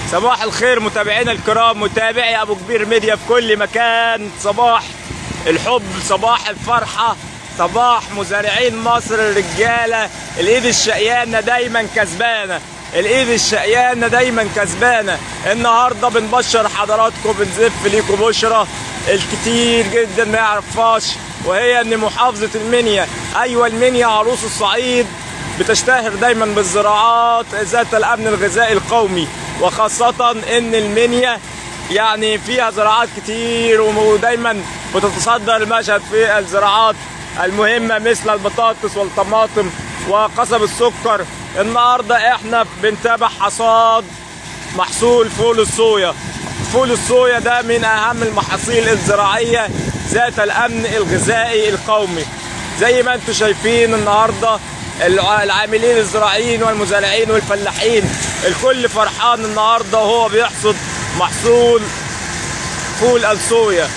صباح الخير متابعينا الكرام متابعي ابو كبير ميديا في كل مكان صباح الحب صباح الفرحه صباح مزارعين مصر الرجاله الايد الشقيانه دايما كسبانه الايد الشقيانه دايما كسبانه النهارده بنبشر حضراتكم بنزف ليكم بشرى الكتير جدا ما يعرفهاش وهي ان محافظه المنيا ايوه المنيا عروس الصعيد بتشتهر دايما بالزراعات ذات الامن الغذائي القومي وخاصة ان المنيا يعني فيها زراعات كتير ودايما بتتصدر المشهد في الزراعات المهمة مثل البطاطس والطماطم وقصب السكر النهاردة احنا بنتابع حصاد محصول فول الصويا فول الصويا ده من اهم المحاصيل الزراعية ذات الامن الغذائي القومي زي ما انتم شايفين النهارده العاملين الزراعيين والمزارعين والفلاحين الكل فرحان النهارده وهو بيحصد محصول فول الصويا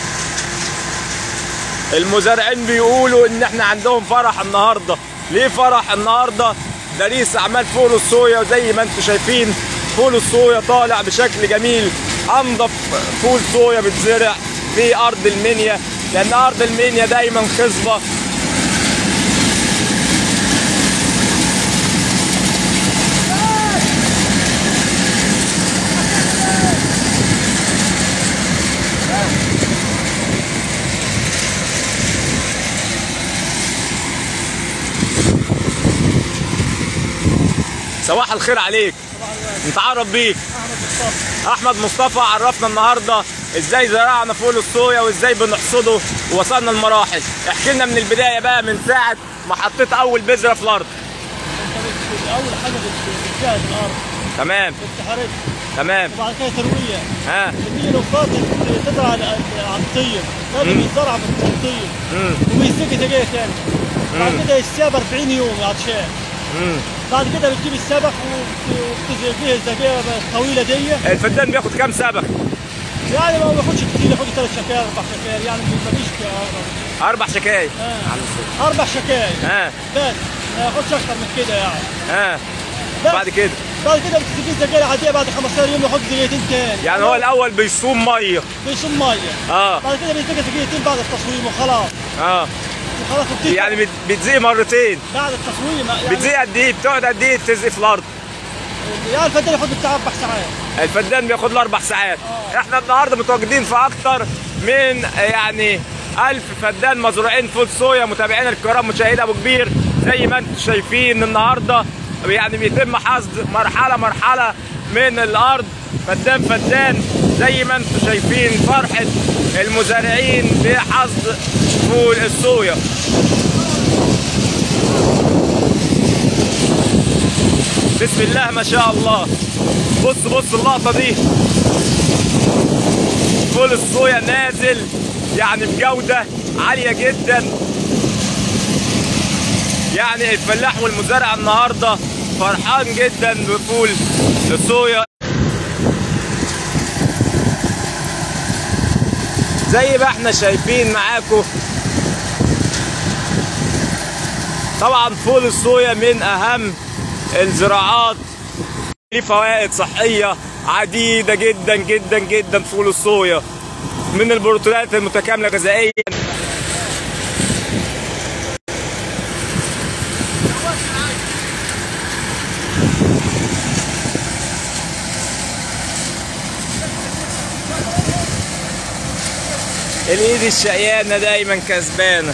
المزارعين بيقولوا ان احنا عندهم فرح النهارده ليه فرح النهارده ده رئيس اعمال فول الصويا وزي ما انتم شايفين فول الصويا طالع بشكل جميل انضف فول صويا بتزرع في ارض المنيا لان ارض المنيا دايما خصبه صباح الخير عليك نتعرف بيك احمد مصطفى عرفنا النهارده ازاي زرعنا فول الصويا وازاي بنحصده ووصلنا لمراحل احكي لنا من البدايه بقى من ساعه ما حطيت اول بذره في الارض اول حاجه بتجهز الارض تمام بتحرث تمام وبعد كده ترويه ها بتيجي لو فاضل تزرع على على الطين لازم يتزرع في الطين امم ويسقي دقيقه تاني بعد كده يتساب 40 يوم عطشان امم بعد كده بتجيب السبخ وبتزقيه الزقيه الطويله دي الفدان بياخد كام سبخ يعني ما بياخدش كتير ياخد ثلاث شكاير اربع شكاير يعني ما فيش اربع شكاير آه. اربع شكاير ها بس ما ياخدش اكتر من كده يعني ها بس. بعد كده بعد كده بتسقيه الزقيه العاديه بعد 15 يوم ياخد دقيقتين تاني يعني هو الاول بيصوم ميه بيشم ميه اه بعد كده بيسقي دقيقتين بعد التصويم وخلاص اه وخلاص وبتيجي يعني بت- بتزيق مرتين بعد التصويم يعني بتزيق قد ايه بتقعد قد ايه تزق في الارض يعني الفدان ياخد بتاع اربع ساعات الفدان بياخد له اربع ساعات احنا النهارده متواجدين في اكتر من يعني ألف فدان مزروعين فول صويا متابعينا الكرام مشاهدي ابو كبير زي ما انتم شايفين النهارده يعني بيتم حصد مرحله مرحله من الارض فدان فدان زي ما انتم شايفين فرحه المزارعين بحصد فول الصويا بسم الله ما شاء الله بص بص اللقطة دي فول الصويا نازل يعني بجودة عالية جدا يعني الفلاح والمزارع النهاردة فرحان جدا بفول الصويا زي ما احنا شايفين معاكم طبعا فول الصويا من اهم الزراعات ليه فوائد صحية عديدة جدا جدا جدا فول الصويا من البروتينات المتكاملة غذائيا الايد الشقيانة دايما كسبانة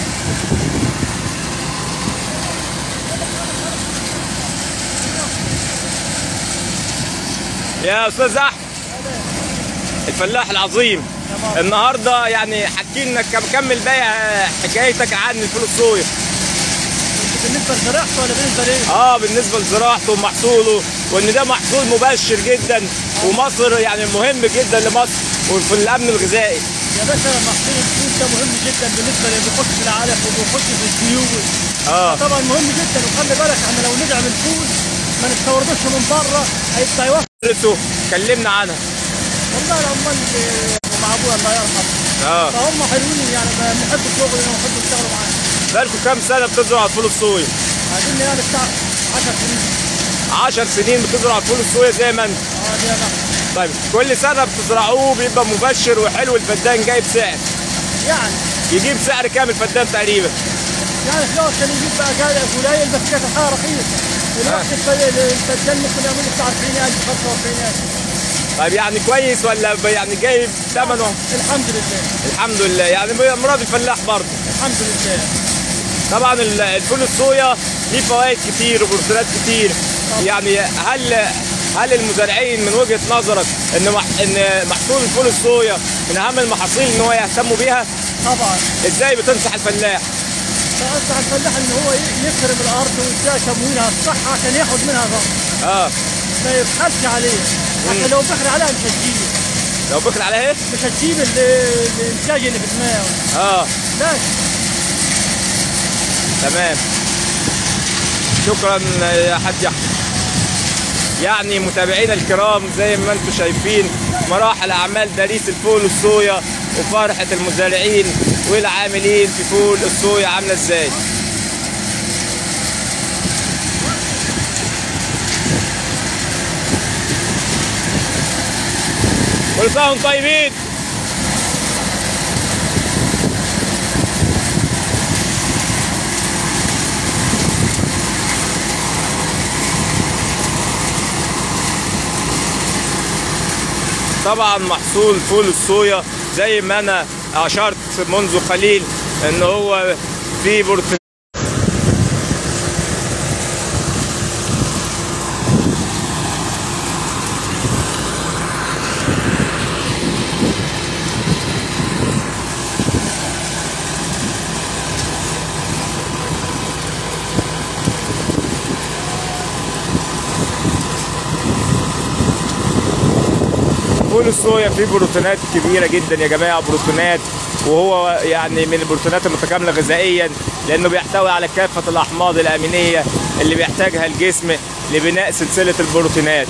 يا استاذ احمد الفلاح العظيم النهارده يعني حكي لنا كم- كمل بقى حكايتك عن الفول الصويا بالنسبه لزراعته ولا بالنسبه ليه؟ اه بالنسبه لزراعته ومحصوله وان ده محصول مبشر جدا ومصر يعني مهم جدا لمصر وفي الامن الغذائي يا باشا محصول الفول ده مهم جدا بالنسبه اللي بيخش في العلف وبيخش في الزيوت اه طبعا مهم جدا وخلي بالك احنا لو ندعم الفول ما نستوردوش من بره هيبقى يوفر قصته كلمنا عنها والله العمال اللي مع ابويا الله يرحمه اه فهم حلوين يعني بيحبوا الشغل ويحبوا يشتغلوا معانا بقالكم كام سنه بتزرعوا الفول الصويا عايزين يعني بتاع 10 سنين 10 سنين بتزرع الفول الصويا زي ما انت اه عندنا نحن. طيب كل سنه بتزرعوه بيبقى مبشر وحلو الفدان جايب سعر يعني يجيب سعر كام الفدان تقريبا يعني في الأول كان يجيب بقى قال قليل بس كانت الحاجة رخيصة دلوقتي الف- الفدان ممكن يعمل بتاع 40000 45000 طيب يعني كويس ولا ب- يعني جايب ثمنه الحمد لله الحمد لله يعني مراد الفلاح برضه الحمد لله طبعا ال- الفول الصويا ليه فوائد كتير وبروتينات كتير يعني هل هل المزارعين من وجهه نظرك ان مح ان محصول الفول الصويا من اهم المحاصيل ان هو يهتموا بيها طبعا ازاي بتنصح الفلاح فأنصح الفلاح إن هو ي- يخرب الأرض ويديها تموينها الصح عشان ياخد منها ضغط اه ما يبخلش عليها عشان لو بخل عليها مش هتجيب لو بخل على ايه مش هتجيب ال- الإنتاج اللي في دماغه اه بس تمام شكرا يا حاج احمد يعني متابعينا الكرام زي ما انتم شايفين مراحل اعمال داريس الفول الصويا وفرحه المزارعين والعاملين في فول الصويا عامله ازاي كل سنه وانتم طيبين طبعا محصول فول الصويا زي ما انا اشرت منذ قليل ان هو في بروتين فول الصويا فيه بروتينات كبيره جدا يا جماعه بروتينات وهو يعني من البروتينات المتكامله غذائيا لانه بيحتوي على كافه الاحماض الامينيه اللي بيحتاجها الجسم لبناء سلسله البروتينات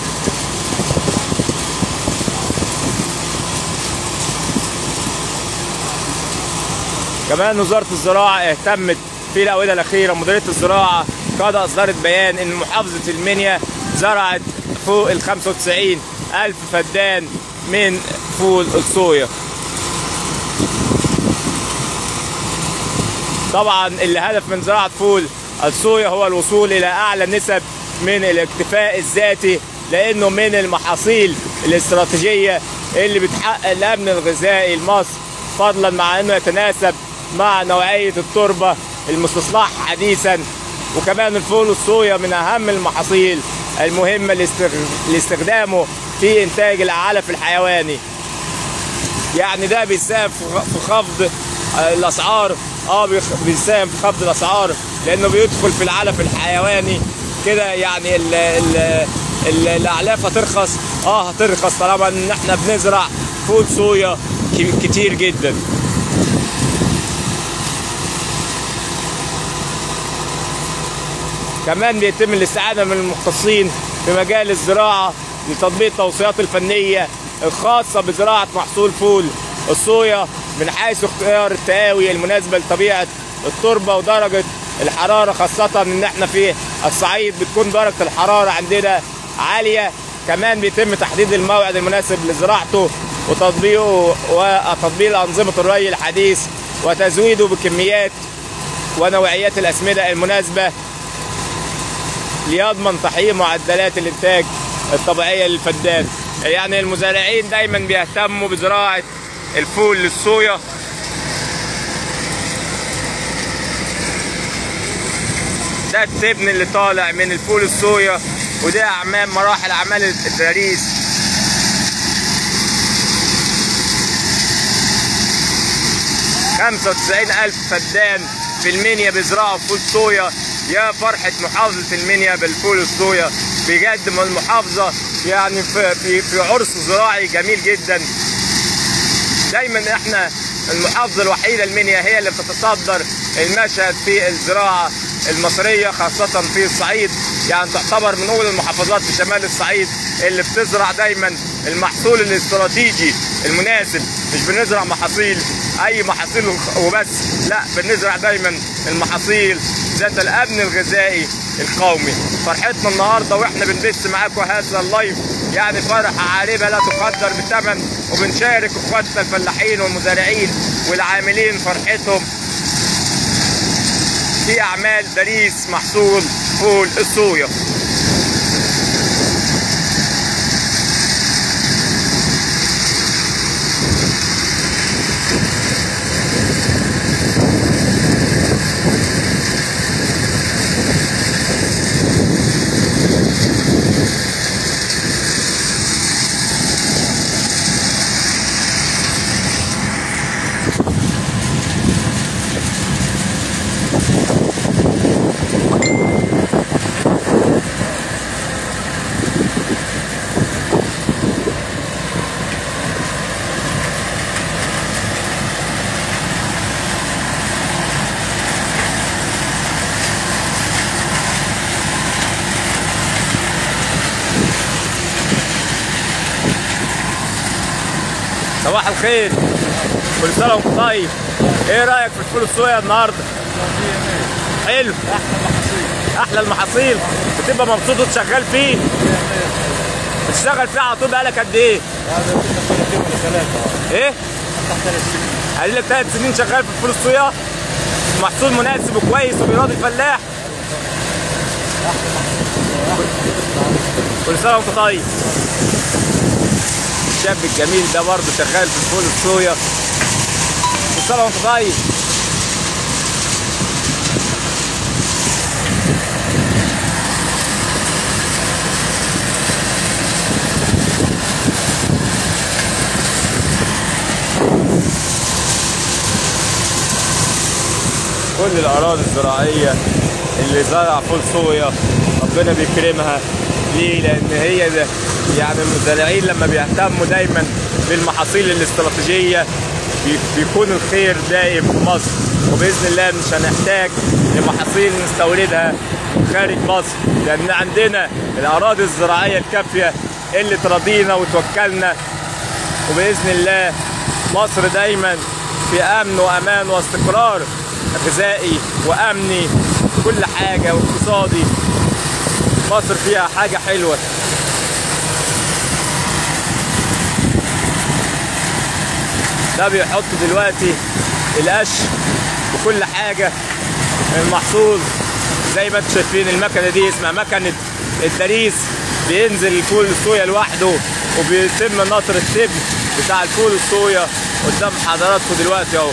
كمان وزاره الزراعه اهتمت في الاونه الاخيره مديريه الزراعه قد اصدرت بيان ان محافظه المنيا زرعت فوق ال 95 الف فدان من فول الصويا طبعا الهدف من زراعه فول الصويا هو الوصول الى اعلى نسب من الاكتفاء الذاتي لانه من المحاصيل الاستراتيجيه اللي بتحقق الامن الغذائي لمصر فضلا مع انه يتناسب مع نوعيه التربه المستصلحه حديثا وكمان الفول الصويا من اهم المحاصيل المهمه لاستغ- لاستخدامه في انتاج العلف الحيواني يعني ده بيساهم في خ- في خفض آه، الاسعار اه بيخ- بيساهم في خفض الاسعار لانه بيدخل في العلف الحيواني كده يعني ال ال ال الاعلاف هترخص اه هترخص طالما ان احنا بنزرع فول صويا ك- كتير جدا كمان بيتم الاستعانه من المختصين في مجال الزراعه لتطبيق التوصيات الفنيه الخاصه بزراعه محصول فول الصويا من حيث اختيار التقاوي المناسبه لطبيعه التربه ودرجه الحراره خاصه ان احنا في الصعيد بتكون درجه الحراره عندنا عاليه كمان بيتم تحديد الموعد المناسب لزراعته وتطبيقه وتطبيق انظمه الري الحديث وتزويده بكميات ونوعيات الاسمده المناسبه ليضمن تحقيق معدلات الانتاج الطبيعيه للفدان يعني المزارعين دايما بيهتموا بزراعه الفول للصويا ده التبن اللي طالع من الفول الصويا وده اعمال مراحل اعمال التدريس خمسة وتسعين ألف فدان في المنيا بيزرعوا فول صويا يا فرحة محافظة المنيا بالفول الصويا بجد المحافظة يعني في, في, في عرس زراعي جميل جدا دايما احنا المحافظة الوحيدة المنيا هي اللي بتتصدر المشهد في الزراعة المصرية خاصة في الصعيد يعني تعتبر من أول المحافظات في شمال الصعيد اللي بتزرع دايما المحصول الاستراتيجي المناسب مش بنزرع محاصيل أي محاصيل وبس لا بنزرع دايما المحاصيل ذات الأمن الغذائي القومي فرحتنا النهاردة وإحنا بنبث معاكم هذا اللايف يعني فرحة عارمة لا تقدر بثمن وبنشارك اخواتنا الفلاحين والمزارعين والعاملين فرحتهم في اعمال دريس محصول فول الصويا صباح الخير كل سنه وانت طيب ايه رايك في الفول الصويا النهارده حلو احلى المحاصيل بتبقى مبسوط وانت شغال فيه بتشتغل فيه على طول بقالك قد ايه ايه قال لك ثلاث سنين شغال في الفول الصويا محصول مناسب وكويس وبيراضي الفلاح كل سنه وانت طيب الشاب الجميل ده برضه شغال في الفول الصويا كل سنه وانت طيب كل الاراضي الزراعيه اللي زرع فول صويا ربنا بيكرمها ليه؟ لان هي ده يعني المزارعين لما بيهتموا دايما بالمحاصيل الاستراتيجيه بي- بيكون الخير دائم في مصر وباذن الله مش هنحتاج لمحاصيل نستوردها خارج مصر لان عندنا الاراضي الزراعيه الكافيه اللي ترضينا وتوكلنا وباذن الله مصر دايما في امن وامان واستقرار غذائي وامني كل حاجه واقتصادي مصر فيها حاجه حلوه ده بيحط دلوقتي القش وكل حاجه المحصول زي ما انتم شايفين المكنه دي اسمها مكنه الدريس بينزل الفول الصويا لوحده وبيتم نطر التبن بتاع الفول الصويا قدام حضراتكم دلوقتي اهو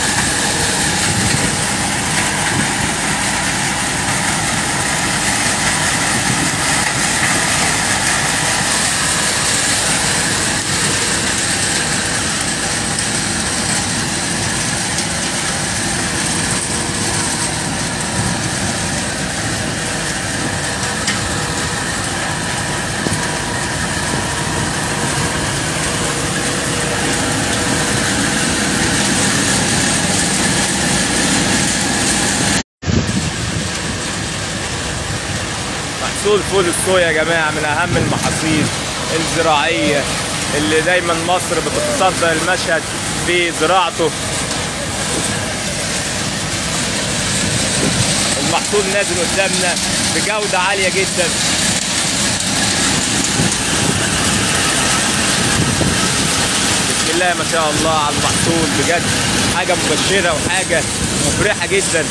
محصول فول الصويا يا جماعه من اهم المحاصيل الزراعيه اللي دايما مصر بتتصدر المشهد في زراعته المحصول نازل قدامنا بجوده عاليه جدا بسم الله ما شاء الله على المحصول بجد حاجه مبشره وحاجه مفرحه جدا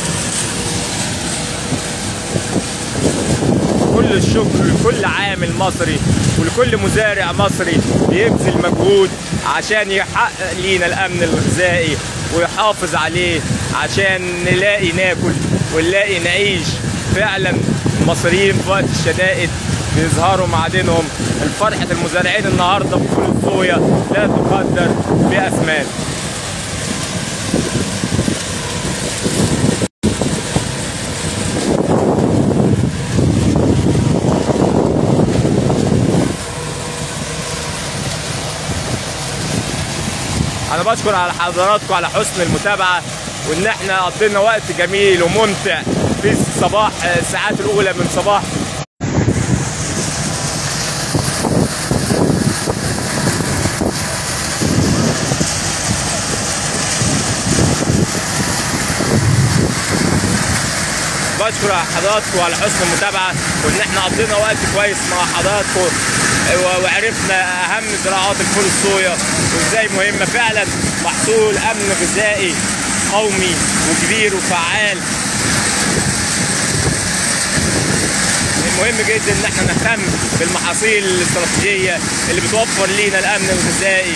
كل الشكر لكل عامل مصري ولكل مزارع مصري بيبذل مجهود عشان يحقق لينا الامن الغذائي ويحافظ عليه عشان نلاقي ناكل ونلاقي نعيش فعلا المصريين في وقت الشدائد بيظهروا معادنهم الفرحة المزارعين النهارده بفول الصويا لا تقدر بأثمان انا بشكر على حضراتكم على حسن المتابعه وان احنا قضينا وقت جميل وممتع في صباح الساعات الاولى من صباح بشكر حضراتكم على حسن المتابعه وان احنا قضينا وقت كويس مع حضراتكم و- وعرفنا اهم زراعات الفول الصويا وازاي مهمه فعلا محصول امن غذائي قومي وكبير وفعال المهم جدا ان احنا نهتم بالمحاصيل الاستراتيجيه اللي بتوفر لينا الامن الغذائي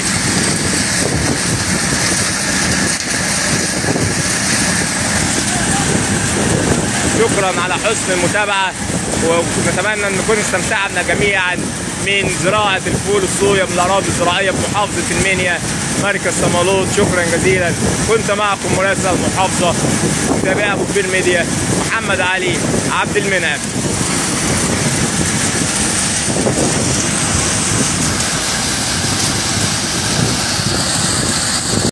شكرا على حسن المتابعه ونتمنى ان نكون استمتعنا جميعا من زراعه الفول الصويا من الاراضي الزراعيه بمحافظه المنيا مركز صمالوط شكرا جزيلا كنت معكم مراسل المحافظه متابع ابو كبير ميديا محمد علي عبد المنعم